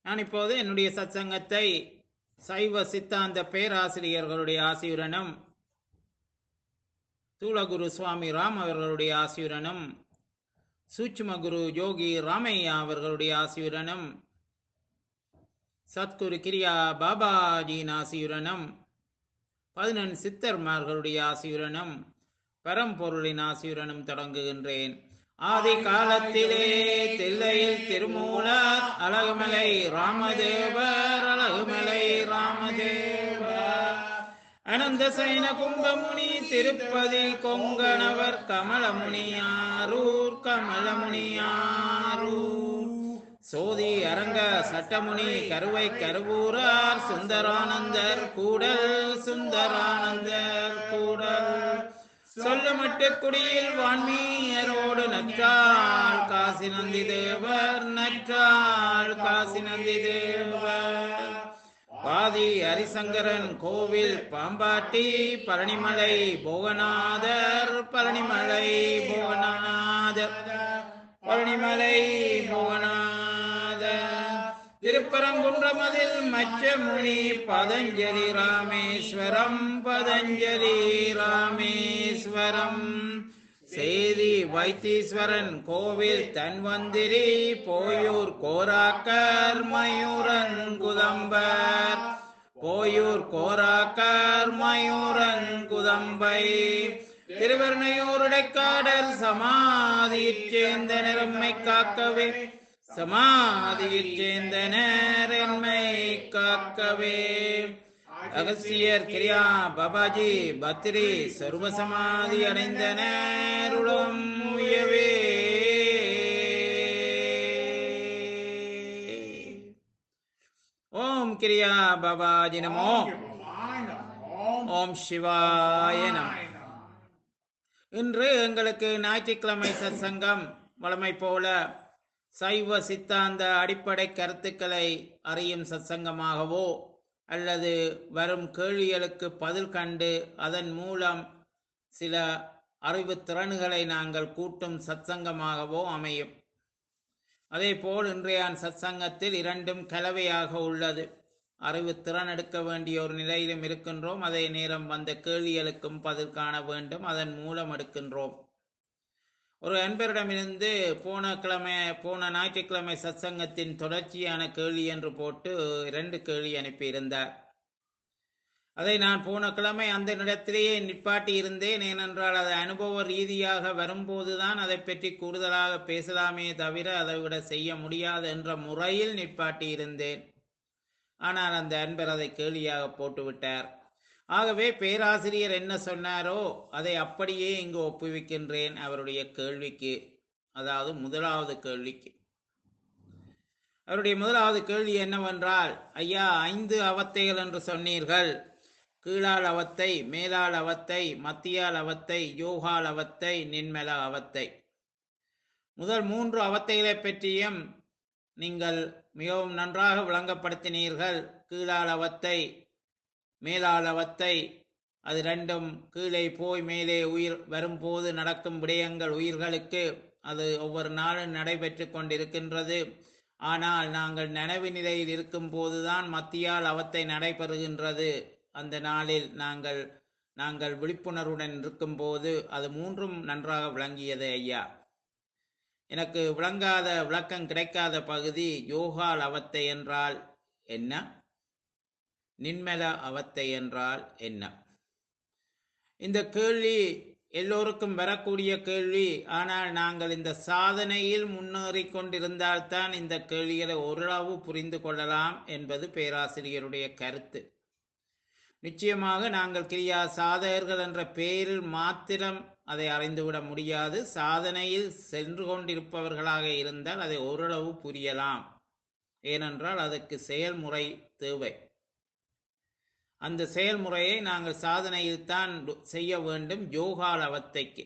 நான் இப்போது என்னுடைய சத்சங்கத்தை சைவ சித்தாந்த பேராசிரியர்களுடைய ஆசியுடனும் தூளகுரு சுவாமி ராம் அவர்களுடைய ஆசியுடனும் சூட்சும குரு யோகி ராமையா அவர்களுடைய ஆசியுடனும் சத்குரு கிரியா பாபாஜியின் ஆசியுடனும் பதினெண் சித்தர்மார்களுடைய ஆசியுடனும் பரம்பொருளின் ஆசியுடனும் தொடங்குகின்றேன் ஆதி காலத்திலே தில்லையில் திருமூலர் அழகுமலை ராமதேவர் அழகுமலை ராமதேவர் அனந்த சைன கும்பமுனி திருப்பதி கொங்கணவர் கமலமுனியாரூர் கமலமுனியாரூர் சோதி அரங்க சட்டமுனி கருவை கருவூரார் சுந்தரானந்தர் கூடல் சுந்தரானந்தர் கூடல் சொல்லமட்டு குடியில் வான்மீயரோடு நற்றாள் காசி நந்தி தேவர் நற்றாள் காசி நந்தி தேவர் பாதி ஹரிசங்கரன் கோவில் பாம்பாட்டி பழனிமலை போகநாதர் பழனிமலை போகநாதர் பழனிமலை போகநாதர் திருப்பரங்குன்றமதில் மச்சமுனி பதஞ்சலி ராமேஸ்வரம் பதஞ்சலி ராமேஸ்வரம் சேதி வைத்தீஸ்வரன் கோவில் தன்வந்திரி போயூர் கோராக்கர் மயூரன் குதம்பர் போயூர் கோராக்கர் மயூரன் குதம்பை திருவர்ணையூருடைக்காடல் சமாதியிற் சேர்ந்த நிறம்மை காக்கவே சமாதியிற் சேர்ந்த நேரன்மை காக்கவே அகசியர் கிரியா பாபாஜி பத்ரி சர்வசமாதி அடைந்த நேருளம் உயவே ஓம் கிரியா பாபாஜி நமோ ஓம் சிவாய நம இன்று எங்களுக்கு ஞாயிற்றுக்கிழமை சத்சங்கம் வழமை போல சைவ சித்தாந்த அடிப்படை கருத்துக்களை அறியும் சத்சங்கமாகவோ அல்லது வரும் கேள்விகளுக்கு பதில் கண்டு அதன் மூலம் சில அறிவு திறன்களை நாங்கள் கூட்டும் சத்சங்கமாகவோ அமையும் அதேபோல் இன்றைய சத்சங்கத்தில் இரண்டும் கலவையாக உள்ளது அறிவு திறன் எடுக்க வேண்டிய ஒரு நிலையிலும் இருக்கின்றோம் அதே நேரம் வந்த கேள்விகளுக்கும் பதில் காண வேண்டும் அதன் மூலம் எடுக்கின்றோம் ஒரு அன்பரிடமிருந்து போன கிழமை போன ஞாயிற்றுக்கிழமை சத்சங்கத்தின் தொடர்ச்சியான கேள்வி என்று போட்டு இரண்டு கேள்வி அனுப்பியிருந்தார் அதை நான் போன கிழமை அந்த இடத்திலேயே நிப்பாட்டி இருந்தேன் ஏனென்றால் அது அனுபவ ரீதியாக வரும்போதுதான் அதை பற்றி கூடுதலாக பேசலாமே தவிர அதை விட செய்ய முடியாது என்ற முறையில் நிப்பாட்டி இருந்தேன் ஆனால் அந்த அன்பர் அதை கேள்வியாக போட்டுவிட்டார் ஆகவே பேராசிரியர் என்ன சொன்னாரோ அதை அப்படியே இங்கு ஒப்புவிக்கின்றேன் அவருடைய கேள்விக்கு அதாவது முதலாவது கேள்விக்கு அவருடைய முதலாவது கேள்வி என்னவென்றால் ஐயா ஐந்து அவத்தைகள் என்று சொன்னீர்கள் கீழால் அவத்தை மேலால் அவத்தை மத்தியால் அவத்தை யோகால் அவத்தை நின்மல அவத்தை முதல் மூன்று அவத்தைகளை பற்றியும் நீங்கள் மிகவும் நன்றாக விளங்கப்படுத்தினீர்கள் கீழால் அவத்தை மேலாளவத்தை அது ரெண்டும் கீழே போய் மேலே உயிர் வரும்போது நடக்கும் விடயங்கள் உயிர்களுக்கு அது ஒவ்வொரு நாளும் நடைபெற்று கொண்டிருக்கின்றது ஆனால் நாங்கள் நனவு நிலையில் இருக்கும் போதுதான் மத்தியால் அவத்தை நடைபெறுகின்றது அந்த நாளில் நாங்கள் நாங்கள் விழிப்புணர்வுடன் இருக்கும்போது அது மூன்றும் நன்றாக விளங்கியது ஐயா எனக்கு விளங்காத விளக்கம் கிடைக்காத பகுதி யோகால் அவத்தை என்றால் என்ன நின்மல அவத்தை என்றால் என்ன இந்த கேள்வி எல்லோருக்கும் வரக்கூடிய கேள்வி ஆனால் நாங்கள் இந்த சாதனையில் முன்னேறி கொண்டிருந்தால்தான் இந்த கேள்விகளை ஓரளவு புரிந்து கொள்ளலாம் என்பது பேராசிரியருடைய கருத்து நிச்சயமாக நாங்கள் கிரியா சாதகர்கள் என்ற பெயரில் மாத்திரம் அதை அறிந்துவிட முடியாது சாதனையில் சென்று கொண்டிருப்பவர்களாக இருந்தால் அதை ஓரளவு புரியலாம் ஏனென்றால் அதற்கு செயல்முறை தேவை அந்த செயல்முறையை நாங்கள் சாதனையில் தான் செய்ய வேண்டும் யோகால் அவத்தைக்கு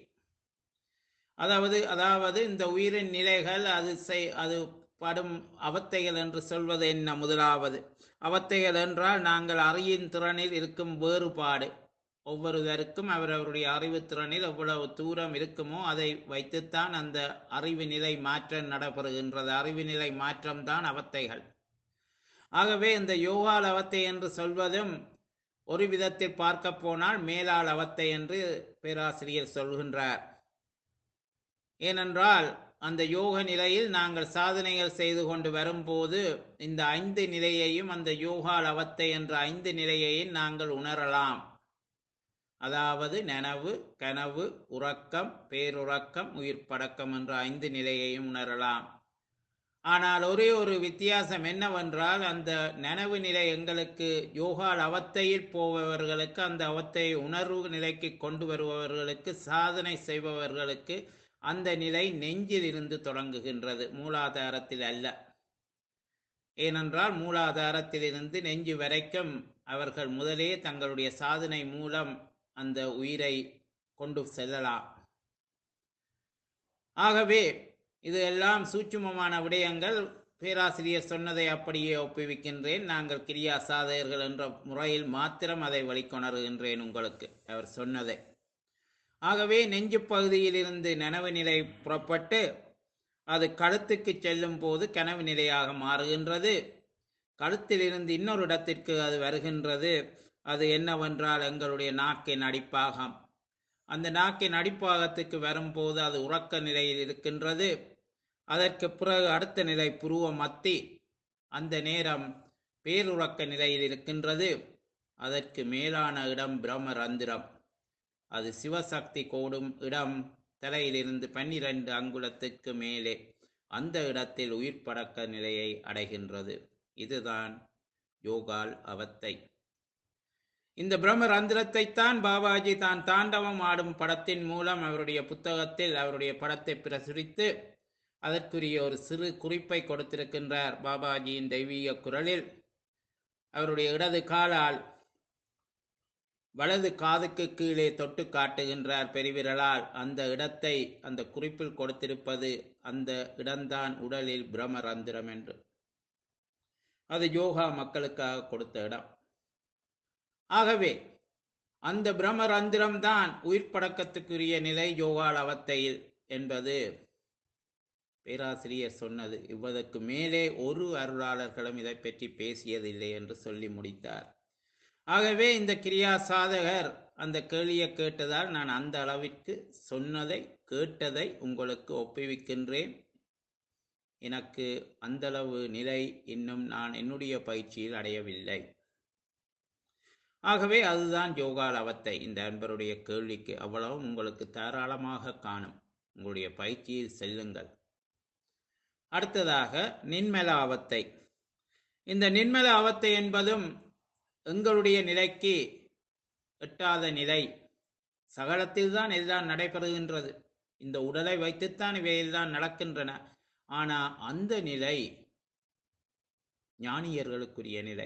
அதாவது அதாவது இந்த உயிரின் நிலைகள் அது செய் அது படும் அவத்தைகள் என்று சொல்வது என்ன முதலாவது அவத்தைகள் என்றால் நாங்கள் அறியின் திறனில் இருக்கும் வேறுபாடு ஒவ்வொருவருக்கும் அவரவருடைய அறிவு திறனில் எவ்வளவு தூரம் இருக்குமோ அதை வைத்துத்தான் அந்த அறிவு நிலை மாற்றம் நடைபெறுகின்றது அறிவு நிலை மாற்றம்தான் அவத்தைகள் ஆகவே இந்த யோகால் அவத்தை என்று சொல்வதும் ஒரு விதத்தில் பார்க்க போனால் மேலாள் அவத்தை என்று பேராசிரியர் சொல்கின்றார் ஏனென்றால் அந்த யோக நிலையில் நாங்கள் சாதனைகள் செய்து கொண்டு வரும்போது இந்த ஐந்து நிலையையும் அந்த யோகால் அவத்தை என்ற ஐந்து நிலையையும் நாங்கள் உணரலாம் அதாவது நனவு கனவு உறக்கம் பேருறக்கம் உயிர் படக்கம் என்ற ஐந்து நிலையையும் உணரலாம் ஆனால் ஒரே ஒரு வித்தியாசம் என்னவென்றால் அந்த நனவு நிலை எங்களுக்கு யோகால் அவத்தையில் போபவர்களுக்கு அந்த அவத்தை உணர்வு நிலைக்கு கொண்டு வருபவர்களுக்கு சாதனை செய்பவர்களுக்கு அந்த நிலை நெஞ்சில் இருந்து தொடங்குகின்றது மூலாதாரத்தில் அல்ல ஏனென்றால் மூலாதாரத்திலிருந்து நெஞ்சு வரைக்கும் அவர்கள் முதலே தங்களுடைய சாதனை மூலம் அந்த உயிரை கொண்டு செல்லலாம் ஆகவே இது எல்லாம் சூட்சுமமான விடயங்கள் பேராசிரியர் சொன்னதை அப்படியே ஒப்புவிக்கின்றேன் நாங்கள் கிரியா சாதகர்கள் என்ற முறையில் மாத்திரம் அதை வெளிக்கொணர்கின்றேன் உங்களுக்கு அவர் சொன்னதை ஆகவே நெஞ்சு பகுதியிலிருந்து நனவு நிலை புறப்பட்டு அது கழுத்துக்கு செல்லும் போது கனவு நிலையாக மாறுகின்றது கழுத்திலிருந்து இன்னொரு இடத்திற்கு அது வருகின்றது அது என்னவென்றால் எங்களுடைய நாக்கின் அடிப்பாகம் அந்த நாக்கின் அடிப்பாகத்துக்கு வரும்போது அது உறக்க நிலையில் இருக்கின்றது அதற்கு பிறகு அடுத்த நிலை புருவ மத்தி அந்த நேரம் பேருறக்க நிலையில் இருக்கின்றது அதற்கு மேலான இடம் பிரம்மரந்திரம் அது சிவசக்தி கோடும் இடம் தலையிலிருந்து பன்னிரண்டு அங்குலத்துக்கு மேலே அந்த இடத்தில் உயிர் படக்க நிலையை அடைகின்றது இதுதான் யோகால் அவத்தை இந்த பிரம்மரந்திரத்தை தான் பாபாஜி தான் தாண்டவம் ஆடும் படத்தின் மூலம் அவருடைய புத்தகத்தில் அவருடைய படத்தை பிரசுரித்து அதற்குரிய ஒரு சிறு குறிப்பை கொடுத்திருக்கின்றார் பாபாஜியின் தெய்வீக குரலில் அவருடைய இடது காலால் வலது காதுக்கு கீழே தொட்டு காட்டுகின்றார் பெருவிரலால் அந்த இடத்தை அந்த குறிப்பில் கொடுத்திருப்பது அந்த இடம்தான் உடலில் பிரம்மரந்திரம் என்று அது யோகா மக்களுக்காக கொடுத்த இடம் ஆகவே அந்த பிரம்மரந்திரம் தான் உயிர் படக்கத்துக்குரிய நிலை யோகால் அவத்தையில் என்பது பேராசிரியர் சொன்னது இவ்வதற்கு மேலே ஒரு அருளாளர்களும் இதை பற்றி பேசியதில்லை என்று சொல்லி முடித்தார் ஆகவே இந்த கிரியா சாதகர் அந்த கேள்வியை கேட்டதால் நான் அந்த அளவிற்கு சொன்னதை கேட்டதை உங்களுக்கு ஒப்புவிக்கின்றேன் எனக்கு அந்தளவு நிலை இன்னும் நான் என்னுடைய பயிற்சியில் அடையவில்லை ஆகவே அதுதான் யோகால் அவத்தை இந்த அன்பருடைய கேள்விக்கு அவ்வளவு உங்களுக்கு தாராளமாக காணும் உங்களுடைய பயிற்சியில் செல்லுங்கள் அடுத்ததாக நின்மல அவத்தை இந்த நின்மல அவத்தை என்பதும் எங்களுடைய நிலைக்கு எட்டாத நிலை சகலத்தில் தான் எல்லாம் நடைபெறுகின்றது இந்த உடலை வைத்துத்தான் இவையெல்லாம் நடக்கின்றன ஆனா அந்த நிலை ஞானியர்களுக்குரிய நிலை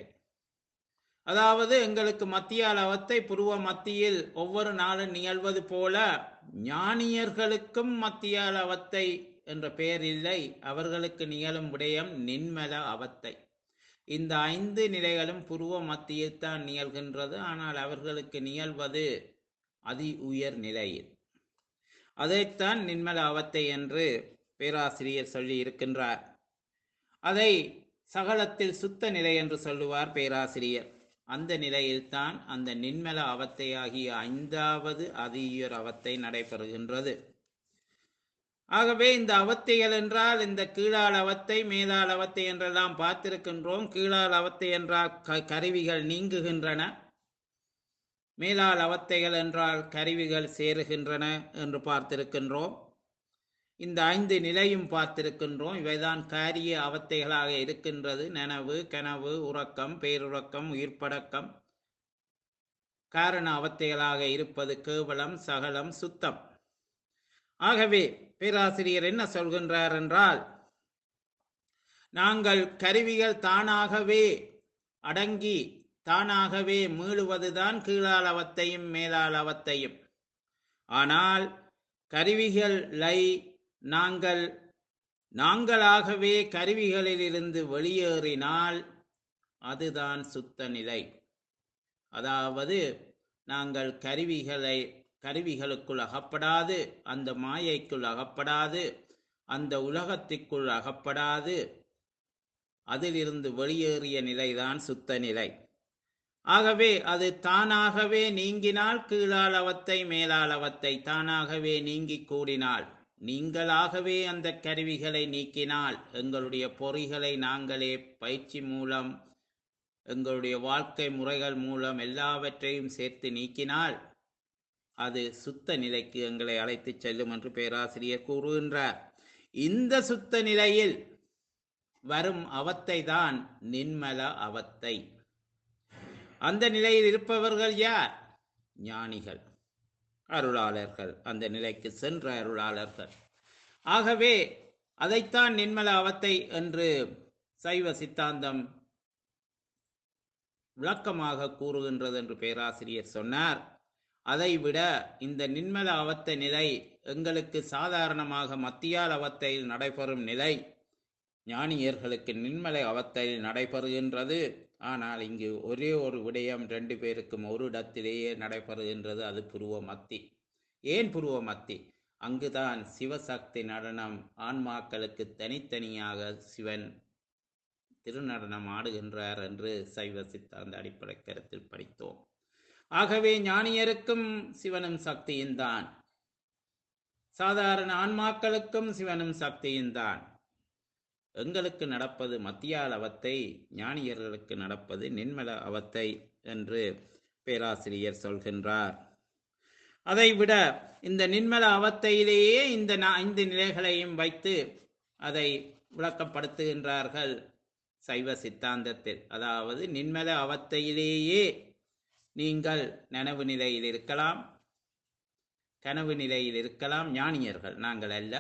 அதாவது எங்களுக்கு மத்தியால் அவத்தை புருவ மத்தியில் ஒவ்வொரு நாளும் நிகழ்வது போல ஞானியர்களுக்கும் மத்தியால் அவத்தை என்ற பெயர் இல்லை அவர்களுக்கு நிகழும் விடயம் நின்மல அவத்தை இந்த ஐந்து நிலைகளும் புருவ மத்தியில் தான் நிகழ்கின்றது ஆனால் அவர்களுக்கு நிகழ்வது அதி உயர் நிலையில் அதைத்தான் நின்மல அவத்தை என்று பேராசிரியர் சொல்லி இருக்கின்றார் அதை சகலத்தில் சுத்த நிலை என்று சொல்லுவார் பேராசிரியர் அந்த நிலையில்தான் அந்த நின்மல அவத்தையாகிய ஐந்தாவது அதியுயர் அவத்தை நடைபெறுகின்றது ஆகவே இந்த அவத்தைகள் என்றால் இந்த கீழால் அவத்தை மேலால் அவத்தை என்றெல்லாம் பார்த்திருக்கின்றோம் கீழால் அவத்தை என்றால் க கருவிகள் நீங்குகின்றன மேலால் அவத்தைகள் என்றால் கருவிகள் சேருகின்றன என்று பார்த்திருக்கின்றோம் இந்த ஐந்து நிலையும் பார்த்திருக்கின்றோம் இவைதான் காரிய அவத்தைகளாக இருக்கின்றது நனவு கனவு உறக்கம் பேருறக்கம் உயிர்ப்படக்கம் காரண அவத்தைகளாக இருப்பது கேவலம் சகலம் சுத்தம் ஆகவே பேராசிரியர் என்ன சொல்கின்றார் என்றால் நாங்கள் கருவிகள் தானாகவே அடங்கி தானாகவே மீளுவதுதான் கீழாளவத்தையும் மேலாளவத்தையும் ஆனால் கருவிகளை நாங்கள் நாங்களாகவே கருவிகளிலிருந்து வெளியேறினால் அதுதான் சுத்த நிலை அதாவது நாங்கள் கருவிகளை கருவிகளுக்குள் அகப்படாது அந்த மாயைக்குள் அகப்படாது அந்த உலகத்திற்குள் அகப்படாது அதிலிருந்து வெளியேறிய நிலைதான் சுத்த நிலை ஆகவே அது தானாகவே நீங்கினால் கீழால் அவத்தை மேலால் அவத்தை தானாகவே நீங்கி கூடினால் நீங்களாகவே அந்த கருவிகளை நீக்கினால் எங்களுடைய பொறிகளை நாங்களே பயிற்சி மூலம் எங்களுடைய வாழ்க்கை முறைகள் மூலம் எல்லாவற்றையும் சேர்த்து நீக்கினால் அது சுத்த நிலைக்கு எங்களை அழைத்துச் செல்லும் என்று பேராசிரியர் கூறுகின்றார் இந்த சுத்த நிலையில் வரும் அவத்தை தான் நின்மல அவத்தை அந்த நிலையில் இருப்பவர்கள் யார் ஞானிகள் அருளாளர்கள் அந்த நிலைக்கு சென்ற அருளாளர்கள் ஆகவே அதைத்தான் நின்மல அவத்தை என்று சைவ சித்தாந்தம் விளக்கமாக கூறுகின்றது என்று பேராசிரியர் சொன்னார் அதைவிட இந்த நின்மல அவத்த நிலை எங்களுக்கு சாதாரணமாக மத்தியால் அவத்தையில் நடைபெறும் நிலை ஞானியர்களுக்கு நின்மலை அவத்தையில் நடைபெறுகின்றது ஆனால் இங்கு ஒரே ஒரு விடயம் ரெண்டு பேருக்கும் ஒரு இடத்திலேயே நடைபெறுகின்றது அது புருவ மத்தி ஏன் புருவ மத்தி அங்குதான் சிவசக்தி நடனம் ஆன்மாக்களுக்கு தனித்தனியாக சிவன் திருநடனம் ஆடுகின்றார் என்று சைவ சித்தாந்த அடிப்படை கருத்தில் படித்தோம் ஆகவே ஞானியருக்கும் சிவனும் சக்தியும் தான் சாதாரண ஆன்மாக்களுக்கும் சிவனும் சக்தியும் தான் எங்களுக்கு நடப்பது மத்தியால் அவத்தை ஞானியர்களுக்கு நடப்பது நின்மல அவத்தை என்று பேராசிரியர் சொல்கின்றார் அதைவிட இந்த நின்மல அவத்தையிலேயே இந்த நா- ஐந்து நிலைகளையும் வைத்து அதை விளக்கப்படுத்துகின்றார்கள் சைவ சித்தாந்தத்தில் அதாவது நின்மல அவத்தையிலேயே நீங்கள் நனவு நிலையில் இருக்கலாம் கனவு நிலையில் இருக்கலாம் ஞானியர்கள் நாங்கள் அல்ல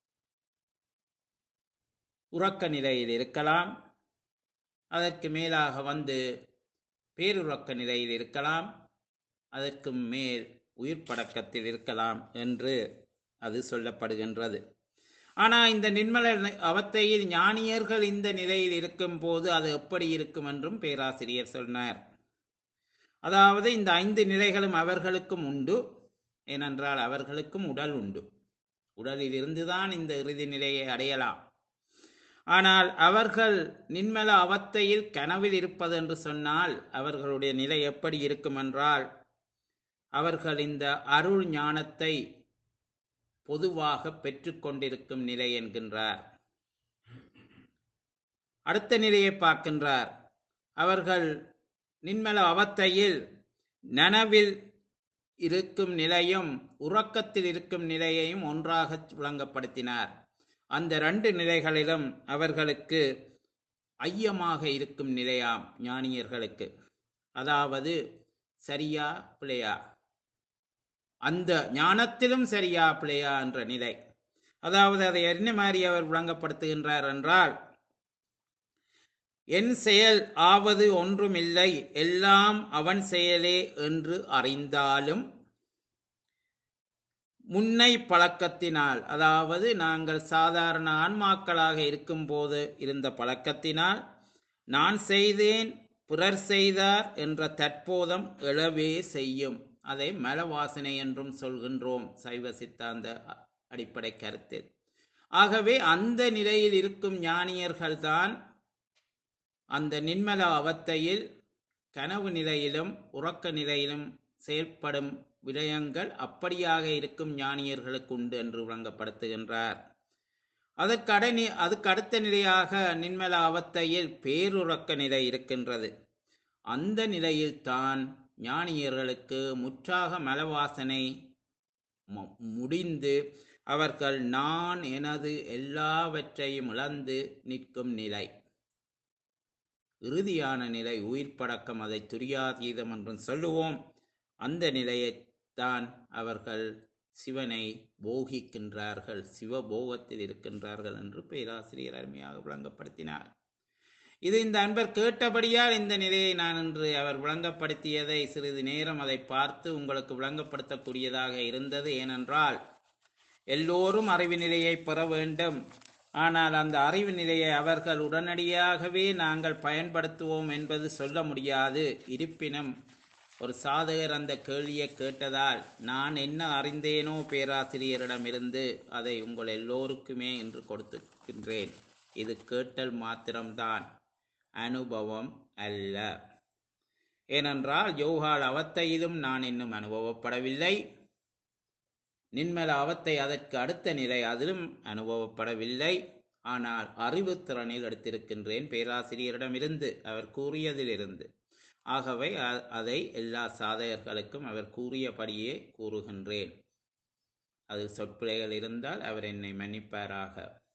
உறக்க நிலையில் இருக்கலாம் அதற்கு மேலாக வந்து பேருறக்க நிலையில் இருக்கலாம் அதற்கு மேல் உயிர் படக்கத்தில் இருக்கலாம் என்று அது சொல்லப்படுகின்றது ஆனால் இந்த நிர்மல நி- அவத்தையில் ஞானியர்கள் இந்த நிலையில் இருக்கும் போது அது எப்படி இருக்கும் என்றும் பேராசிரியர் சொன்னார் அதாவது இந்த ஐந்து நிலைகளும் அவர்களுக்கும் உண்டு ஏனென்றால் அவர்களுக்கும் உடல் உண்டு உடலில் இருந்துதான் இந்த இறுதி நிலையை அடையலாம் ஆனால் அவர்கள் நின்மல அவத்தையில் கனவில் இருப்பது என்று சொன்னால் அவர்களுடைய நிலை எப்படி இருக்கும் என்றால் அவர்கள் இந்த அருள் ஞானத்தை பொதுவாக பெற்றுக்கொண்டிருக்கும் நிலை என்கின்றார் அடுத்த நிலையை பார்க்கின்றார் அவர்கள் நின்மல அவத்தையில் நனவில் இருக்கும் நிலையும் உறக்கத்தில் இருக்கும் நிலையையும் ஒன்றாக விளங்கப்படுத்தினார் அந்த ரெண்டு நிலைகளிலும் அவர்களுக்கு ஐயமாக இருக்கும் நிலையாம் ஞானியர்களுக்கு அதாவது சரியா பிழையா அந்த ஞானத்திலும் சரியா பிழையா என்ற நிலை அதாவது அதை என்ன மாதிரி அவர் விளங்கப்படுத்துகின்றார் என்றால் என் செயல் ஆவது ஒன்றுமில்லை எல்லாம் அவன் செயலே என்று அறிந்தாலும் முன்னை பழக்கத்தினால் அதாவது நாங்கள் சாதாரண ஆன்மாக்களாக இருக்கும்போது இருந்த பழக்கத்தினால் நான் செய்தேன் பிறர் செய்தார் என்ற தற்போதம் எழவே செய்யும் அதை மலவாசனை என்றும் சொல்கின்றோம் சைவ சித்தாந்த அ- அடிப்படை கருத்தில் ஆகவே அந்த நிலையில் இருக்கும் ஞானியர்கள்தான் அந்த நின்மல அவத்தையில் கனவு நிலையிலும் உறக்க நிலையிலும் செயல்படும் விடயங்கள் அப்படியாக இருக்கும் ஞானியர்களுக்கு உண்டு என்று விளங்கப்படுத்துகின்றார் அதற்கு அடனி அதுக்கு அடுத்த நிலையாக நின்மல அவத்தையில் பேருறக்க நிலை இருக்கின்றது அந்த நிலையில்தான் ஞானியர்களுக்கு முற்றாக மலவாசனை மு- முடிந்து அவர்கள் நான் எனது எல்லாவற்றையும் இழந்து நிற்கும் நிலை இறுதியான நிலை உயிர் படக்கம் அதை துரியாதீதம் என்றும் சொல்லுவோம் அந்த நிலையைத்தான் அவர்கள் சிவனை போகிக்கின்றார்கள் சிவபோகத்தில் இருக்கின்றார்கள் என்று பேராசிரியர் அருமையாக விளங்கப்படுத்தினார் இது இந்த அன்பர் கேட்டபடியால் இந்த நிலையை நான் இன்று அவர் விளங்கப்படுத்தியதை சிறிது நேரம் அதை பார்த்து உங்களுக்கு விளங்கப்படுத்தக்கூடியதாக இருந்தது ஏனென்றால் எல்லோரும் அறிவு நிலையை பெற வேண்டும் ஆனால் அந்த அறிவு நிலையை அவர்கள் உடனடியாகவே நாங்கள் பயன்படுத்துவோம் என்பது சொல்ல முடியாது இருப்பினும் ஒரு சாதகர் அந்த கேள்வியை கேட்டதால் நான் என்ன அறிந்தேனோ பேராசிரியரிடமிருந்து அதை உங்கள் எல்லோருக்குமே இன்று கொடுத்துக்கின்றேன் இது கேட்டல் மாத்திரம்தான் அனுபவம் அல்ல ஏனென்றால் யோகால் அவத்தையிலும் நான் இன்னும் அனுபவப்படவில்லை நின்மல அவத்தை அதற்கு அடுத்த நிலை அதிலும் அனுபவப்படவில்லை ஆனால் அறிவுத்திறனில் எடுத்திருக்கின்றேன் பேராசிரியரிடமிருந்து அவர் கூறியதிலிருந்து ஆகவே அ- அதை எல்லா சாதகர்களுக்கும் அவர் கூறியபடியே கூறுகின்றேன் அது சொற்பிழைகள் இருந்தால் அவர் என்னை மன்னிப்பாராக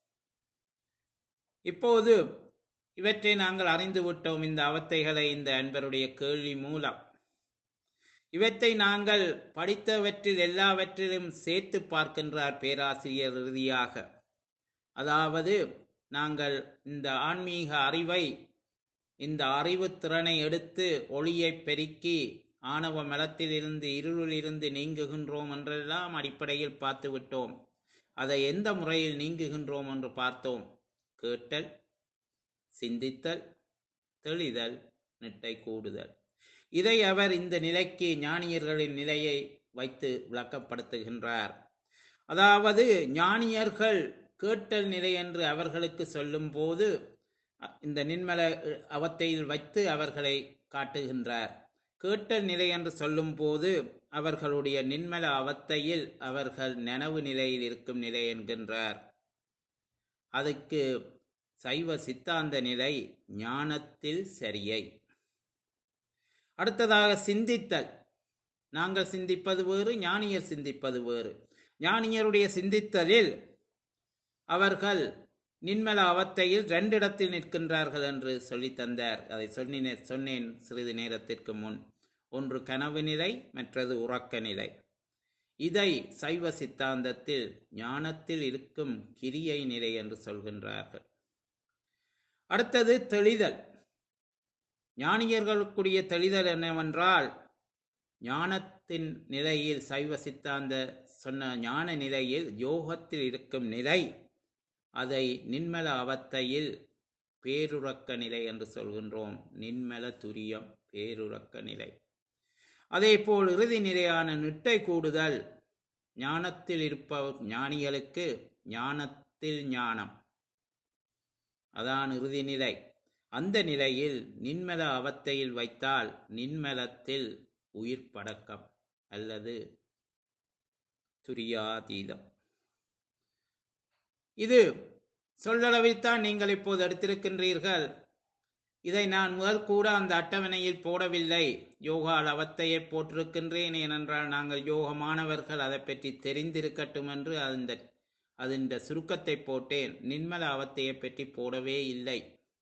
இப்போது இவற்றை நாங்கள் அறிந்து விட்டோம் இந்த அவத்தைகளை இந்த அன்பருடைய கேள்வி மூலம் இவற்றை நாங்கள் படித்தவற்றில் எல்லாவற்றிலும் சேர்த்து பார்க்கின்றார் பேராசிரியர் இறுதியாக அதாவது நாங்கள் இந்த ஆன்மீக அறிவை இந்த அறிவு திறனை எடுத்து ஒளியை பெருக்கி ஆணவ மலத்திலிருந்து இருளிலிருந்து நீங்குகின்றோம் என்றெல்லாம் அடிப்படையில் பார்த்து விட்டோம் அதை எந்த முறையில் நீங்குகின்றோம் என்று பார்த்தோம் கேட்டல் சிந்தித்தல் தெளிதல் நிட்டை கூடுதல் இதை அவர் இந்த நிலைக்கு ஞானியர்களின் நிலையை வைத்து விளக்கப்படுத்துகின்றார் அதாவது ஞானியர்கள் கேட்டல் நிலை என்று அவர்களுக்கு சொல்லும்போது அ- இந்த நின்மல அ- அவத்தையில் வைத்து அவர்களை காட்டுகின்றார் கேட்டல் நிலை என்று சொல்லும்போது அவர்களுடைய நின்மல அவத்தையில் அவர்கள் நனவு நிலையில் இருக்கும் நிலை என்கின்றார் அதுக்கு சைவ சித்தாந்த நிலை ஞானத்தில் சரியை அடுத்ததாக சிந்தித்தல் நாங்கள் சிந்திப்பது வேறு ஞானியர் சிந்திப்பது வேறு ஞானியருடைய சிந்தித்தலில் அவர்கள் நின்மல அவத்தையில் ரெண்டிடத்தில் நிற்கின்றார்கள் என்று சொல்லித் தந்தார் அதை சொன்னினே சொன்னேன் சிறிது நேரத்திற்கு முன் ஒன்று கனவு நிலை மற்றது உறக்க நிலை இதை சைவ சித்தாந்தத்தில் ஞானத்தில் இருக்கும் கிரியை நிலை என்று சொல்கின்றார்கள் அடுத்தது தெளிதல் ஞானியர்களுக்குரிய தெளிதல் என்னவென்றால் ஞானத்தின் நிலையில் சைவ சித்தாந்த சொன்ன ஞான நிலையில் யோகத்தில் இருக்கும் நிலை அதை நின்மல அவத்தையில் பேருறக்க நிலை என்று சொல்கின்றோம் நின்மல துரியம் பேருறக்க நிலை அதேபோல் இறுதி நிலையான நிட்டை கூடுதல் ஞானத்தில் இருப்பவர் ஞானிகளுக்கு ஞானத்தில் ஞானம் அதான் இறுதி நிலை அந்த நிலையில் நின்மல அவத்தையில் வைத்தால் நின்மலத்தில் உயிர் படக்கம் அல்லது துரியாதீதம் இது சொல்லளவில்தான் நீங்கள் இப்போது எடுத்திருக்கின்றீர்கள் இதை நான் முதல் கூட அந்த அட்டவணையில் போடவில்லை யோகா அவத்தையை போட்டிருக்கின்றேன் ஏனென்றால் நாங்கள் யோக மாணவர்கள் அதை பற்றி தெரிந்திருக்கட்டும் என்று அந்த அதன் சுருக்கத்தை போட்டேன் நின்மல அவத்தையை பற்றி போடவே இல்லை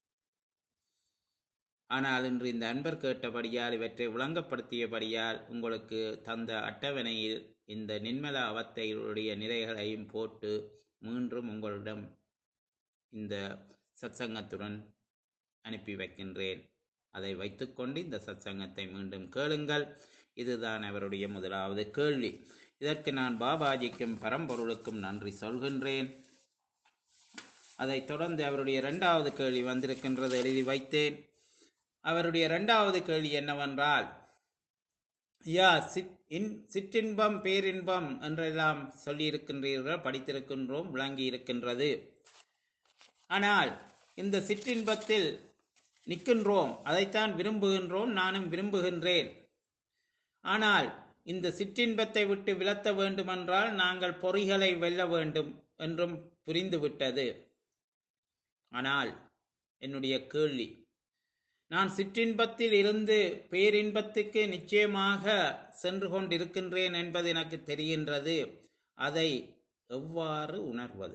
ஆனால் இன்று இந்த அன்பர் கேட்டபடியால் இவற்றை விளங்கப்படுத்தியபடியால் உங்களுக்கு தந்த அட்டவணையில் இந்த நின்மல அவத்தையுடைய நிலைகளையும் போட்டு மீண்டும் உங்களிடம் இந்த சத்சங்கத்துடன் அனுப்பி வைக்கின்றேன் அதை வைத்துக்கொண்டு இந்த சத்சங்கத்தை மீண்டும் கேளுங்கள் இதுதான் அவருடைய முதலாவது கேள்வி இதற்கு நான் பாபாஜிக்கும் பரம்பொருளுக்கும் நன்றி சொல்கின்றேன் அதைத் தொடர்ந்து அவருடைய இரண்டாவது கேள்வி வந்திருக்கின்றது எழுதி வைத்தேன் அவருடைய இரண்டாவது கேள்வி என்னவென்றால் யா சிட் இன் சிற்றின்பம் பேரின்பம் என்றெல்லாம் சொல்லியிருக்கின்றீர்கள் படித்திருக்கின்றோம் விளங்கி இருக்கின்றது ஆனால் இந்த சிற்றின்பத்தில் நிற்கின்றோம் அதைத்தான் விரும்புகின்றோம் நானும் விரும்புகின்றேன் ஆனால் இந்த சிற்றின்பத்தை விட்டு விலத்த வேண்டுமென்றால் நாங்கள் பொறிகளை வெல்ல வேண்டும் என்றும் புரிந்துவிட்டது ஆனால் என்னுடைய கேள்வி நான் சிற்றின்பத்தில் இருந்து பேரின்பத்துக்கு நிச்சயமாக சென்று கொண்டிருக்கின்றேன் என்பது எனக்கு தெரிகின்றது அதை எவ்வாறு உணர்வது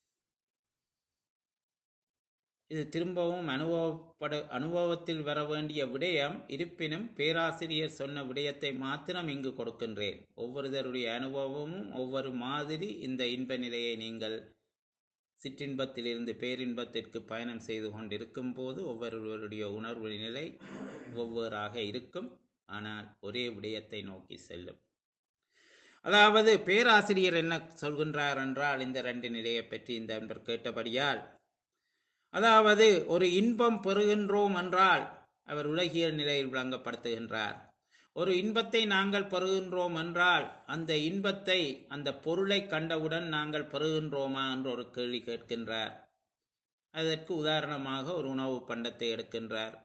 இது திரும்பவும் அனுபவப்பட அனுபவத்தில் வர வேண்டிய விடயம் இருப்பினும் பேராசிரியர் சொன்ன விடயத்தை மாத்திரம் இங்கு கொடுக்கின்றேன் ஒவ்வொருத்தருடைய அனுபவமும் ஒவ்வொரு மாதிரி இந்த இன்ப நிலையை நீங்கள் சிற்றின்பத்திலிருந்து பேரின்பத்திற்கு பயணம் செய்து கொண்டிருக்கும் போது ஒவ்வொருவருடைய உணர்வு நிலை ஒவ்வொருவராக இருக்கும் ஆனால் ஒரே விடயத்தை நோக்கி செல்லும் அதாவது பேராசிரியர் என்ன சொல்கின்றார் என்றால் இந்த ரெண்டு நிலையை பற்றி இந்த அன்பர் கேட்டபடியால் அதாவது ஒரு இன்பம் பெறுகின்றோம் என்றால் அவர் உலகியல் நிலையில் விளங்கப்படுத்துகின்றார் ஒரு இன்பத்தை நாங்கள் பெறுகின்றோம் என்றால் அந்த இன்பத்தை அந்த பொருளை கண்டவுடன் நாங்கள் பெறுகின்றோமா என்று ஒரு கேள்வி கேட்கின்றார் அதற்கு உதாரணமாக ஒரு உணவு பண்டத்தை எடுக்கின்றார்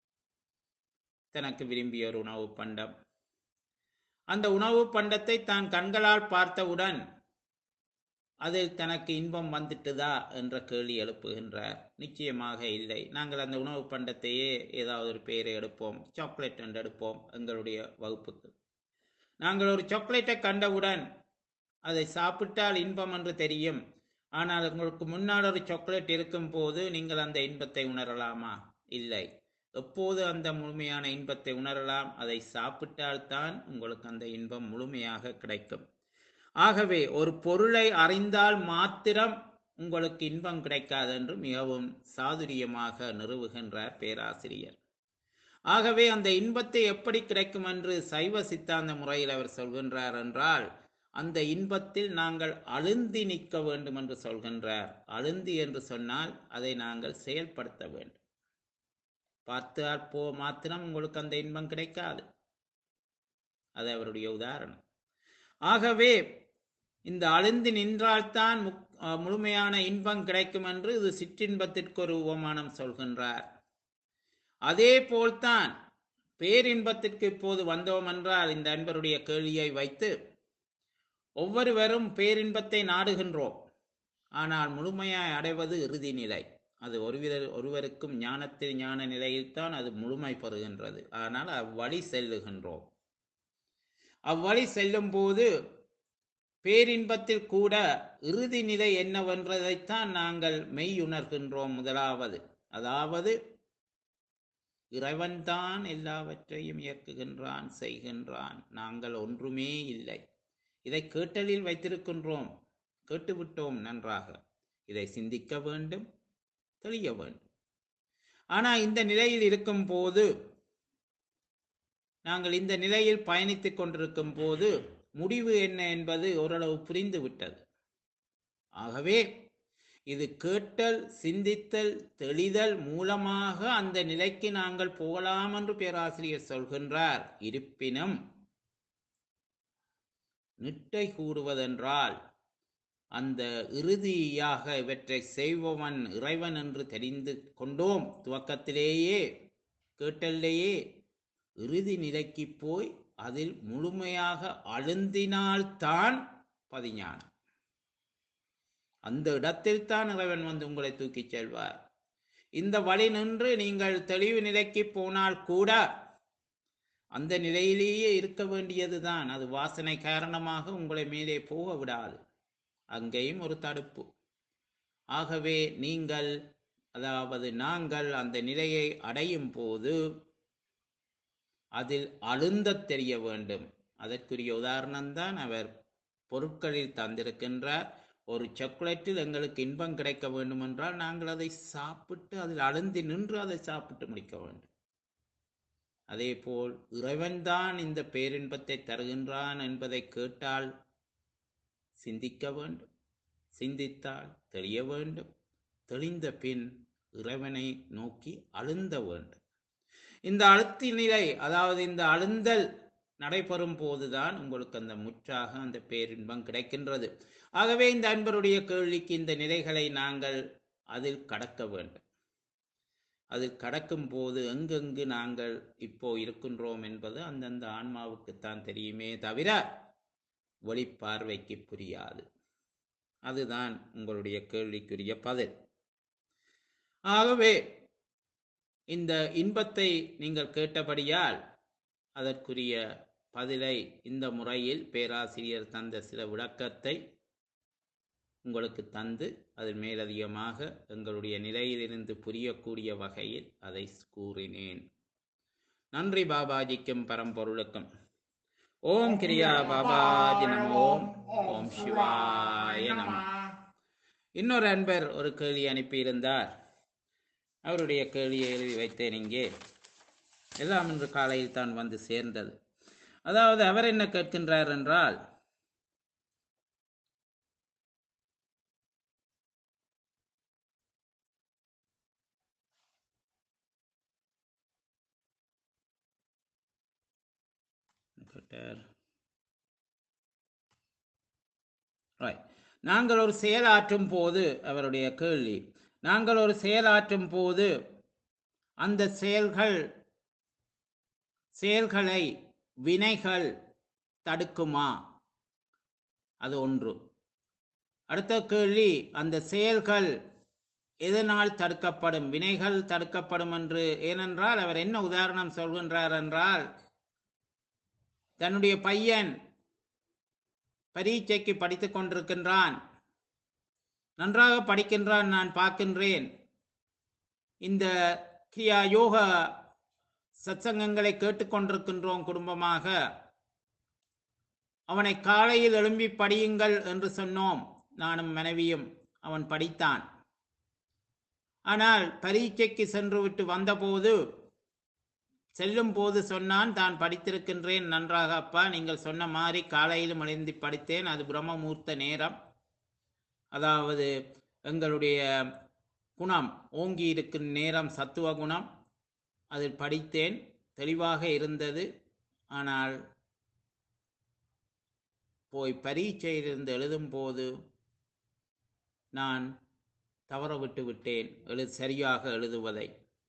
தனக்கு விரும்பிய ஒரு உணவு பண்டம் அந்த உணவு பண்டத்தை தான் கண்களால் பார்த்தவுடன் அதில் தனக்கு இன்பம் வந்துட்டுதா என்ற கேள்வி எழுப்புகின்றார் நிச்சயமாக இல்லை நாங்கள் அந்த உணவு பண்டத்தையே ஏதாவது ஒரு பெயரை எடுப்போம் சாக்லேட் என்று எடுப்போம் எங்களுடைய வகுப்புக்கு நாங்கள் ஒரு சாக்லேட்டை கண்டவுடன் அதை சாப்பிட்டால் இன்பம் என்று தெரியும் ஆனால் உங்களுக்கு முன்னால் ஒரு சாக்லேட் இருக்கும் போது நீங்கள் அந்த இன்பத்தை உணரலாமா இல்லை எப்போது அந்த முழுமையான இன்பத்தை உணரலாம் அதை சாப்பிட்டால்தான் உங்களுக்கு அந்த இன்பம் முழுமையாக கிடைக்கும் ஆகவே ஒரு பொருளை அறிந்தால் மாத்திரம் உங்களுக்கு இன்பம் கிடைக்காது என்று மிகவும் சாதுரியமாக நிறுவுகின்றார் பேராசிரியர் ஆகவே அந்த இன்பத்தை எப்படி கிடைக்கும் என்று சைவ சித்தாந்த முறையில் அவர் சொல்கின்றார் என்றால் அந்த இன்பத்தில் நாங்கள் அழுந்தி நிற்க வேண்டும் என்று சொல்கின்றார் அழுந்தி என்று சொன்னால் அதை நாங்கள் செயல்படுத்த வேண்டும் பார்த்தால் போ மாத்திரம் உங்களுக்கு அந்த இன்பம் கிடைக்காது அது அவருடைய உதாரணம் ஆகவே இந்த அழுந்தி நின்றால்தான் முக்- அஹ் முழுமையான இன்பம் கிடைக்கும் என்று இது சிற்றின்பத்திற்கு ஒரு உபமானம் சொல்கின்றார் அதே போல்தான் பேரின்பத்திற்கு இப்போது வந்தோம் என்றால் இந்த அன்பருடைய கேள்வியை வைத்து ஒவ்வொருவரும் பேரின்பத்தை நாடுகின்றோம் ஆனால் முழுமையாய் அடைவது இறுதி நிலை அது ஒருவித ஒருவருக்கும் ஞானத்தில் ஞான நிலையில்தான் அது முழுமை பெறுகின்றது ஆனால் அவ்வழி செல்லுகின்றோம் அவ்வழி செல்லும் போது பேரின்பத்தில் கூட இறுதி நிலை என்னவென்றதைத்தான் நாங்கள் மெய்யுணர்கின்றோம் முதலாவது அதாவது இறைவன்தான் எல்லாவற்றையும் இயக்குகின்றான் செய்கின்றான் நாங்கள் ஒன்றுமே இல்லை இதை கேட்டலில் வைத்திருக்கின்றோம் கேட்டுவிட்டோம் நன்றாக இதை சிந்திக்க வேண்டும் தெளிய வேண்டும் ஆனால் இந்த நிலையில் இருக்கும் போது நாங்கள் இந்த நிலையில் பயணித்துக் கொண்டிருக்கும் போது முடிவு என்ன என்பது ஓரளவு புரிந்து விட்டது ஆகவே இது கேட்டல் சிந்தித்தல் தெளிதல் மூலமாக அந்த நிலைக்கு நாங்கள் போகலாம் என்று பேராசிரியர் சொல்கின்றார் இருப்பினும் நிட்டை கூறுவதென்றால் அந்த இறுதியாக இவற்றை செய்பவன் இறைவன் என்று தெரிந்து கொண்டோம் துவக்கத்திலேயே கேட்டல்லையே இறுதி நிலைக்கு போய் அதில் முழுமையாக அழுந்தினால்தான் பதிஞானம் அந்த இடத்தில் தான் இறைவன் வந்து உங்களை தூக்கிச் செல்வார் இந்த வழி நின்று நீங்கள் தெளிவு நிலைக்கு போனால் கூட அந்த நிலையிலேயே இருக்க வேண்டியதுதான் அது வாசனை காரணமாக உங்களை மேலே போக விடாது அங்கேயும் ஒரு தடுப்பு ஆகவே நீங்கள் அதாவது நாங்கள் அந்த நிலையை அடையும் போது அதில் அழுந்தத் தெரிய வேண்டும் அதற்குரிய உதாரணம்தான் அவர் பொருட்களில் தந்திருக்கின்றார் ஒரு சாக்லேட்டில் எங்களுக்கு இன்பம் கிடைக்க வேண்டும் என்றால் நாங்கள் அதை சாப்பிட்டு அதில் அழுந்தி நின்று அதை சாப்பிட்டு முடிக்க வேண்டும் அதேபோல் இறைவன்தான் இந்த பேரின்பத்தை தருகின்றான் என்பதை கேட்டால் சிந்திக்க வேண்டும் சிந்தித்தால் தெளிய வேண்டும் தெளிந்த பின் இறைவனை நோக்கி அழுந்த வேண்டும் இந்த அழுத்தி நிலை அதாவது இந்த அழுந்தல் நடைபெறும் போதுதான் உங்களுக்கு அந்த முற்றாக அந்த பேரின்பம் கிடைக்கின்றது ஆகவே இந்த அன்பருடைய கேள்விக்கு இந்த நிலைகளை நாங்கள் அதில் கடக்க வேண்டும் அதில் கடக்கும் போது எங்கெங்கு நாங்கள் இப்போ இருக்கின்றோம் என்பது அந்தந்த ஆன்மாவுக்குத்தான் தெரியுமே தவிர வெளிப்பார்வைக்கு புரியாது அதுதான் உங்களுடைய கேள்விக்குரிய பதில் ஆகவே இந்த இன்பத்தை நீங்கள் கேட்டபடியால் அதற்குரிய பதிலை இந்த முறையில் பேராசிரியர் தந்த சில விளக்கத்தை உங்களுக்கு தந்து அதில் மேலதிகமாக எங்களுடைய நிலையிலிருந்து புரியக்கூடிய வகையில் அதை கூறினேன் நன்றி பாபாஜிக்கும் பரம்பொருளுக்கும் ஓம் கிரியா பாபாஜி நம ஓம் ஓம் சிவாய நம இன்னொரு அன்பர் ஒரு கேள்வி அனுப்பியிருந்தார் அவருடைய கேள்வியை எழுதி வைத்தேன் இங்கே எல்லாம் இன்று காலையில் தான் வந்து சேர்ந்தது அதாவது அவர் என்ன கேட்கின்றார் என்றால் கேட்டார் Right. நாங்கள் ஒரு செயலாற்றும் போது அவருடைய கேள்வி நாங்கள் ஒரு செயலாற்றும் போது அந்த செயல்கள் செயல்களை வினைகள் தடுக்குமா அது ஒன்று அடுத்த கேள்வி அந்த செயல்கள் எதனால் தடுக்கப்படும் வினைகள் தடுக்கப்படும் என்று ஏனென்றால் அவர் என்ன உதாரணம் சொல்கின்றார் என்றால் தன்னுடைய பையன் பரீட்சைக்கு படித்துக் கொண்டிருக்கின்றான் நன்றாக படிக்கின்றான் நான் பார்க்கின்றேன் இந்த கிரியா யோக சத்சங்கங்களை கேட்டுக்கொண்டிருக்கின்றோம் குடும்பமாக அவனை காலையில் எழும்பி படியுங்கள் என்று சொன்னோம் நானும் மனைவியும் அவன் படித்தான் ஆனால் பரீட்சைக்கு சென்று விட்டு வந்தபோது செல்லும் போது சொன்னான் தான் படித்திருக்கின்றேன் நன்றாக அப்பா நீங்கள் சொன்ன மாதிரி காலையிலும் எழுந்தி படித்தேன் அது பிரம்மமூர்த்த நேரம் அதாவது எங்களுடைய குணம் ஓங்கி இருக்கும் நேரம் சத்துவ குணம் அதில் படித்தேன் தெளிவாக இருந்தது ஆனால் போய் பரீட்சையிலிருந்து எழுதும் போது நான் தவற விட்டு விட்டேன் எழு சரியாக எழுதுவதை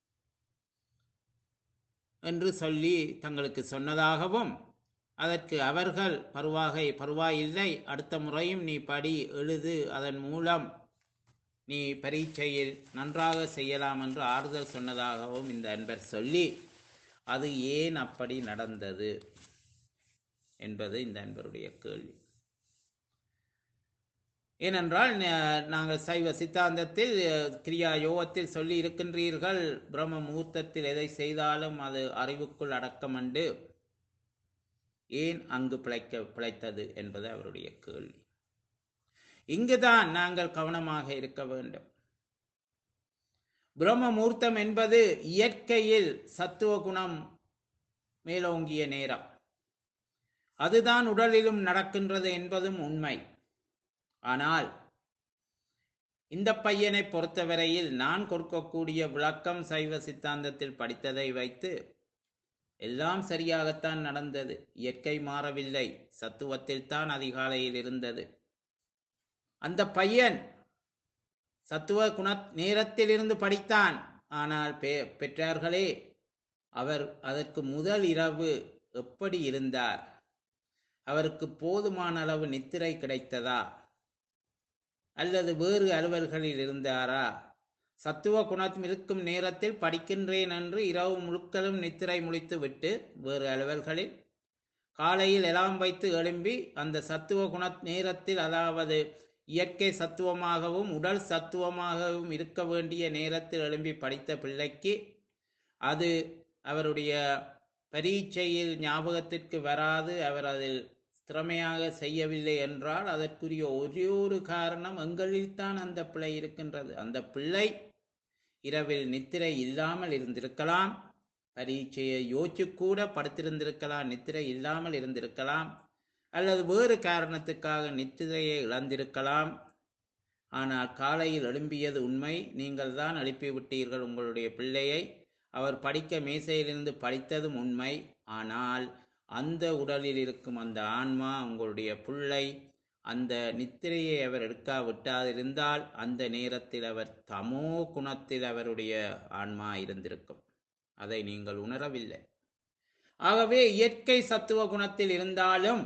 என்று சொல்லி தங்களுக்கு சொன்னதாகவும் அதற்கு அவர்கள் பருவாகை பருவாயில்லை அடுத்த முறையும் நீ படி எழுது அதன் மூலம் நீ பரீட்சையில் நன்றாக செய்யலாம் என்று ஆறுதல் சொன்னதாகவும் இந்த அன்பர் சொல்லி அது ஏன் அப்படி நடந்தது என்பது இந்த அன்பருடைய கேள்வி ஏனென்றால் ந- நாங்கள் சைவ சித்தாந்தத்தில் அஹ், கிரியா யோகத்தில் சொல்லி இருக்கின்றீர்கள் பிரம்ம முகூர்த்தத்தில் எதை செய்தாலும் அது அறிவுக்குள் அடக்கமண்டு ஏன் அங்கு பிழைக்க பிழைத்தது என்பது அவருடைய கேள்வி இங்குதான் நாங்கள் கவனமாக இருக்க வேண்டும் பிரம்ம முகூர்த்தம் என்பது இயற்கையில் சத்துவ குணம் மேலோங்கிய நேரம் அதுதான் உடலிலும் நடக்கின்றது என்பதும் உண்மை ஆனால் இந்த பையனை பொறுத்தவரையில் நான் கொடுக்கக்கூடிய விளக்கம் சைவ சித்தாந்தத்தில் படித்ததை வைத்து எல்லாம் சரியாகத்தான் நடந்தது இயற்கை மாறவில்லை சத்துவத்தில் தான் அதிகாலையில் இருந்தது அந்த பையன் சத்துவ குண நேரத்தில் இருந்து படித்தான் ஆனால் பெ- பெற்றார்களே அவர் அதற்கு முதல் இரவு எப்படி இருந்தார் அவருக்கு போதுமான அளவு நித்திரை கிடைத்ததா அல்லது வேறு அலுவல்களில் இருந்தாரா சத்துவ குணம் இருக்கும் நேரத்தில் படிக்கின்றேன் என்று இரவு முழுக்களும் நித்திரை முழித்து விட்டு வேறு அலுவல்களில் காலையில் எல்லாம் வைத்து எழும்பி அந்த சத்துவ குண நேரத்தில் அதாவது இயற்கை சத்துவமாகவும் உடல் சத்துவமாகவும் இருக்க வேண்டிய நேரத்தில் எழும்பி படித்த பிள்ளைக்கு அது அவருடைய பரீட்சையில் ஞாபகத்திற்கு வராது அவர் அதில் திறமையாக செய்யவில்லை என்றால் அதற்குரிய ஒரே ஒரு காரணம் எங்களில்தான் அந்த பிள்ளை இருக்கின்றது அந்த பிள்ளை இரவில் நித்திரை இல்லாமல் இருந்திருக்கலாம் பரீட்சையை யோசிச்சு கூட படுத்திருந்திருக்கலாம் நித்திரை இல்லாமல் இருந்திருக்கலாம் அல்லது வேறு காரணத்துக்காக நித்திரையை இழந்திருக்கலாம் ஆனால் காலையில் எழும்பியது உண்மை நீங்கள் தான் எழுப்பிவிட்டீர்கள் உங்களுடைய பிள்ளையை அவர் படிக்க மேசையிலிருந்து படித்ததும் உண்மை ஆனால் அந்த உடலில் இருக்கும் அந்த ஆன்மா உங்களுடைய பிள்ளை அந்த நித்திரையை அவர் எடுக்காவிட்டாதிருந்தால் அந்த நேரத்தில் அவர் தமோ குணத்தில் அவருடைய ஆன்மா இருந்திருக்கும் அதை நீங்கள் உணரவில்லை ஆகவே இயற்கை சத்துவ குணத்தில் இருந்தாலும்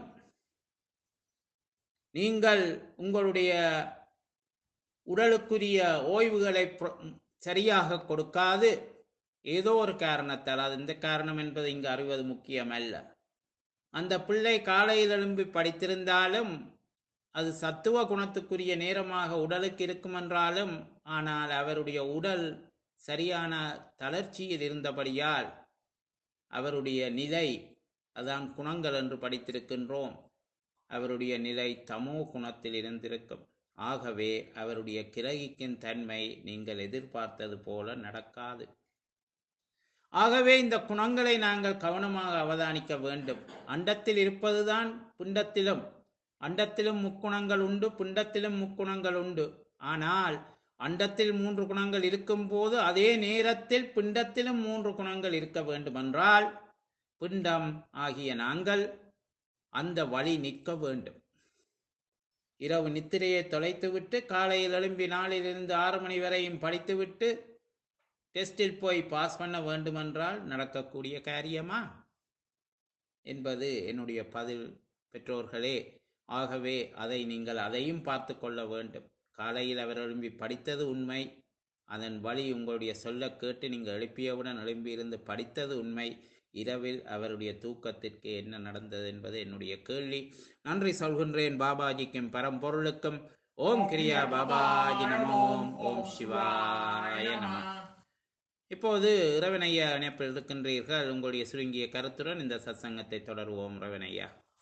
நீங்கள் உங்களுடைய உடலுக்குரிய ஓய்வுகளை pro- சரியாக கொடுக்காது ஏதோ ஒரு காரணத்தால் அது இந்த காரணம் என்பது இங்கு அறிவது முக்கியமல்ல அந்த பிள்ளை காலையில் எழும்பி படித்திருந்தாலும் அது சத்துவ குணத்துக்குரிய நேரமாக உடலுக்கு இருக்குமென்றாலும் ஆனால் அவருடைய உடல் சரியான தளர்ச்சியில் இருந்தபடியால் அவருடைய நிலை அதான் குணங்கள் என்று படித்திருக்கின்றோம் அவருடைய நிலை தமோ குணத்தில் இருந்திருக்கும் ஆகவே அவருடைய கிரகிக்கும் தன்மை நீங்கள் எதிர்பார்த்தது போல நடக்காது ஆகவே இந்த குணங்களை நாங்கள் கவனமாக அவதானிக்க வேண்டும் அண்டத்தில் இருப்பதுதான் புண்டத்திலும் அண்டத்திலும் முக்குணங்கள் உண்டு புண்டத்திலும் முக்குணங்கள் உண்டு ஆனால் அண்டத்தில் மூன்று குணங்கள் இருக்கும்போது அதே நேரத்தில் பிண்டத்திலும் மூன்று குணங்கள் இருக்க வேண்டுமென்றால் பிண்டம் ஆகிய நாங்கள் அந்த வழி நிற்க வேண்டும் இரவு நித்திரையை தொலைத்துவிட்டு காலையில் எழும்பி நாளிலிருந்து ஆறு மணி வரையும் படித்துவிட்டு டெஸ்டில் போய் பாஸ் பண்ண வேண்டுமென்றால் நடக்கக்கூடிய காரியமா என்பது என்னுடைய பதில் பெற்றோர்களே ஆகவே அதை நீங்கள் அதையும் பார்த்து கொள்ள வேண்டும் காலையில் அவர் எழும்பி படித்தது உண்மை அதன் வழி உங்களுடைய சொல்ல கேட்டு நீங்கள் எழுப்பியவுடன் எழும்பியிருந்து படித்தது உண்மை இரவில் அவருடைய தூக்கத்திற்கு என்ன நடந்தது என்பது என்னுடைய கேள்வி நன்றி சொல்கின்றேன் பாபாஜிக்கும் பரம்பொருளுக்கும் ஓம் கிரியா பாபாஜி நமோம் ஓம் சிவாய நம இப்போது இரவனையா இணைப்பில் இருக்கின்றீர்கள் உங்களுடைய சுருங்கிய கருத்துடன் இந்த சத்சங்கத்தை தொடருவோம் இரவனையா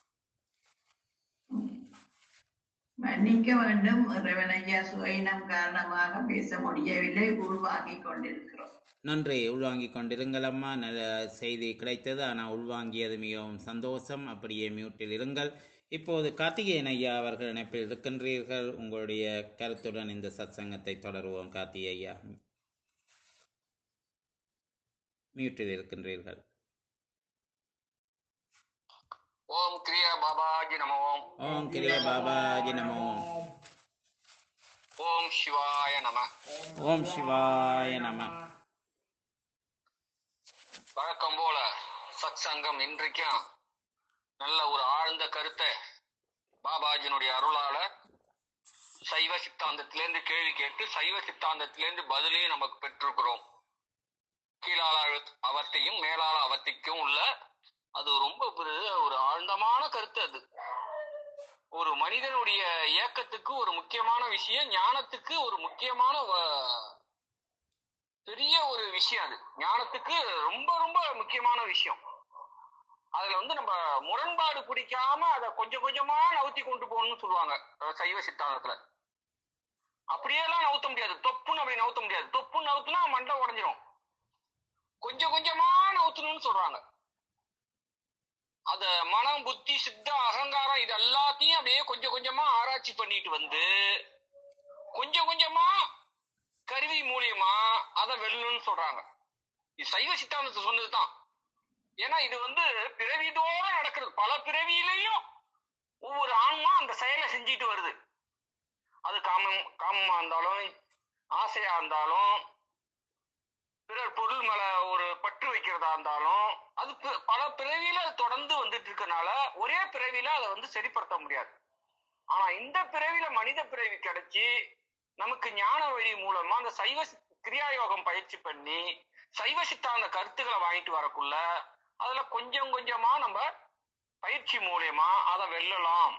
மன்னிக்க வேண்டும் இறைவனையா சுயினம் காரணமாக பேச முடியவில்லை உள்வாங்கிக் கொண்டிருக்கிறோம் நன்றி உள்வாங்கிக் கொண்டிருங்கள் அம்மா நல்ல செய்தி கிடைத்தது ஆனால் உள்வாங்கியது மிகவும் சந்தோஷம் அப்படியே மியூட்டில் இருங்கள் இப்போது கார்த்திகேயன் ஐயா அவர்கள் இணைப்பில் இருக்கின்றீர்கள் உங்களுடைய கருத்துடன் இந்த சத்சங்கத்தை தொடருவோம் கார்த்திகே ஐயா மியூட்டில் இருக்கின்றீர்கள் ஓம் கிரியா பாபாஜி நம ஓம் ஓம் கிரியா பாபாஜி நமோ ஓம் சிவாய நம ஓம் சிவாய நம வழக்கம் போல சத் சங்கம் இன்றைக்கும் நல்ல ஒரு ஆழ்ந்த கருத்தை பாபாஜினுடைய அருளால சைவ சித்தாந்தத்திலேருந்து கேள்வி கேட்டு சைவ சித்தாந்தத்திலேருந்து பதிலையும் நமக்கு பெற்றிருக்கிறோம் கீழாள அவத்தையும் மேலாள அவத்தைக்கும் உள்ள அது ரொம்ப பெரிய ஒரு ஆழ்ந்தமான கருத்து அது ஒரு மனிதனுடைய இயக்கத்துக்கு ஒரு முக்கியமான விஷயம் ஞானத்துக்கு ஒரு முக்கியமான வ- பெரிய ஒரு விஷயம் அது ஞானத்துக்கு ரொம்ப ரொம்ப முக்கியமான விஷயம் அதுல வந்து நம்ம முரண்பாடு பிடிக்காம அதை கொஞ்சம் கொஞ்சமா நவுத்தி கொண்டு போகணும்னு சொல்லுவாங்க அஹ் சைவ சித்தாந்தத்துல அப்படியெல்லாம் நவுத்த முடியாது தொப்புன்னு அப்படி நவுத்த முடியாது தொப்புன்னு நவுத்துனா மண்டை உடைஞ்சிரும் கொஞ்சம் கொஞ்சமா நவுத்தணும்னு சொல்றாங்க அத மனம் புத்தி சித்தம் அகங்காரம் இது எல்லாத்தையும் அப்படியே கொஞ்சம் கொஞ்சமா ஆராய்ச்சி பண்ணிட்டு வந்து கொஞ்சம் கொஞ்சமா கருவி மூலியமா அதை வெல்லணும்னு சொல்றாங்க இது சைவ சித்தாந்தத்தை சொன்னதுதான் ஏன்னா இது வந்து பிறவிதோறும் நடக்கிறது பல பிறவியிலையும் ஒவ்வொரு ஆன்மா அந்த செயலை செஞ்சுட்டு வருது அது காமம் காமமா இருந்தாலும் ஆசையா இருந்தாலும் பிறர் பொருள் மேல ஒரு பற்று வைக்கிறதா இருந்தாலும் அது பி- பல பிறவியில அது தொடர்ந்து வந்துட்டு இருக்கனால ஒரே பிறவியில அதை வந்து சரிப்படுத்த முடியாது ஆனா இந்த பிறவியில மனித பிறவி கிடைச்சி நமக்கு ஞான வழி மூலமா அந்த சைவ சி- கிரியா யோகம் பயிற்சி பண்ணி சைவ சித்தாந்த கருத்துக்களை வாங்கிட்டு வரக்குள்ள அதுல கொஞ்சம் கொஞ்சமா நம்ம பயிற்சி மூலியமா அதை வெல்லலாம்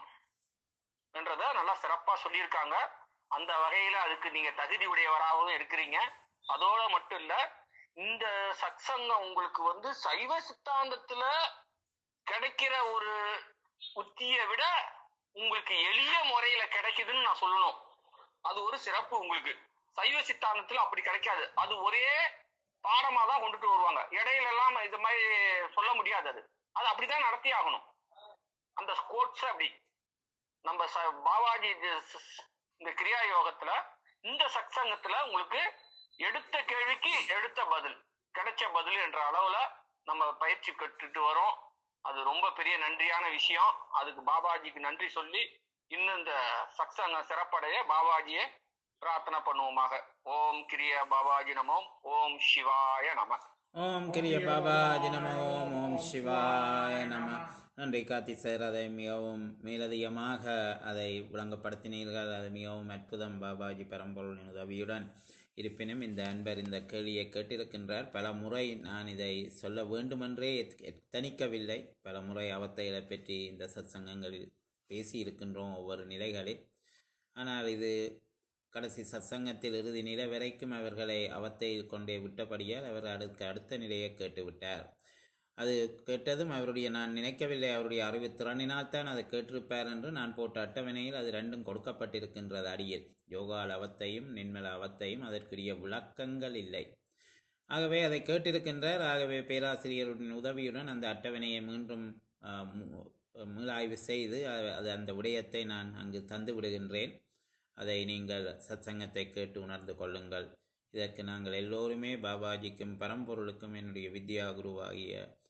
என்றத நல்லா சிறப்பா சொல்லியிருக்காங்க அந்த வகையில அதுக்கு நீங்க தகுதி உடையவராகவும் இருக்கிறீங்க அதோட மட்டும் இல்ல இந்த சத்சங்கம் உங்களுக்கு வந்து சைவ சித்தாந்தத்துல கிடைக்கிற ஒரு உத்தியை விட உங்களுக்கு எளிய முறையில கிடைக்குதுன்னு நான் சொல்லணும் அது ஒரு சிறப்பு உங்களுக்கு சைவ சித்தாந்தத்துல அப்படி கிடைக்காது அது ஒரே பாடமா தான் கொண்டுட்டு வருவாங்க இடையில எல்லாம் இது மாதிரி சொல்ல முடியாது அது அது அப்படிதான் நடத்தி ஆகணும் அந்த கோட்ஸ் அப்படி நம்ம ச- பாபாஜி இது ஸ்- ஸ்- இந்த கிரியா யோகத்துல இந்த சத்சங்கத்துல உங்களுக்கு எடுத்த கேள்விக்கு எடுத்த பதில் கிடைச்ச பதில் என்ற அளவுல நம்ம பயிற்சி பெற்றுட்டு வரோம் அது ரொம்ப பெரிய நன்றியான விஷயம் அதுக்கு பாபாஜிக்கு நன்றி சொல்லி இன்னும் இந்த சத்சங்கம் சிறப்படைய பாபாஜியை பிரார்த்தனை பண்ணுவோமாக ஓம் கிரிய பாபாஜி நமோம் ஓம் சிவாய நம ஓம் கிரிய பாபாஜி நம ஓம் ஓம் சிவாய நம நன்றி கார்த்தி சார் அதை மிகவும் மேலதிகமாக அதை விளங்கப்படுத்தினீர்கள் அது மிகவும் அற்புதம் பாபாஜி பரம்பொருளின் உதவியுடன் இருப்பினும் இந்த அன்பர் இந்த கேள்வியை கேட்டிருக்கின்றார் பல முறை நான் இதை சொல்ல வேண்டுமென்றே எத்- எத்தனிக்கவில்லை பல முறை அவத்தைகளை பற்றி இந்த சத்சங்கங்களில் பேசி இருக்கின்றோம் ஒவ்வொரு நிலைகளில் ஆனால் இது கடைசி சத்சங்கத்தில் இறுதி நிலை வரைக்கும் அவர்களை அவத்தையில் கொண்டே விட்டபடியால் அவர் அதுக்கு அடுத்த நிலையை கேட்டுவிட்டார் அது கேட்டதும் அவருடைய நான் நினைக்கவில்லை அவருடைய அறிவு திறனினால் தான் அதை கேட்டிருப்பார் என்று நான் போட்ட அட்டவணையில் அது ரெண்டும் கொடுக்கப்பட்டிருக்கின்றது அடியில் யோகால் அவத்தையும் நின்மல அவத்தையும் அதற்குரிய விளக்கங்கள் இல்லை ஆகவே அதை கேட்டிருக்கின்றார் ஆகவே பேராசிரியருடன் உதவியுடன் அந்த அட்டவணையை மீண்டும் ஆ, மு- மீளாய்வு செய்து அ- அது அந்த விடயத்தை நான் அங்கு தந்து விடுகின்றேன் அதை நீங்கள் சத்சங்கத்தை கேட்டு உணர்ந்து கொள்ளுங்கள் இதற்கு நாங்கள் எல்லோருமே பாபாஜிக்கும் பரம்பொருளுக்கும் என்னுடைய வித்யா குருவாகிய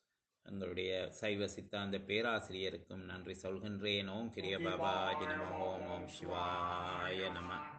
எங்களுடைய சைவ சித்தாந்த பேராசிரியருக்கும் நன்றி சொல்கின்றேன் ஓம் கிரிய பாபாஜி நம ஓம் ஓம் சிவாய நம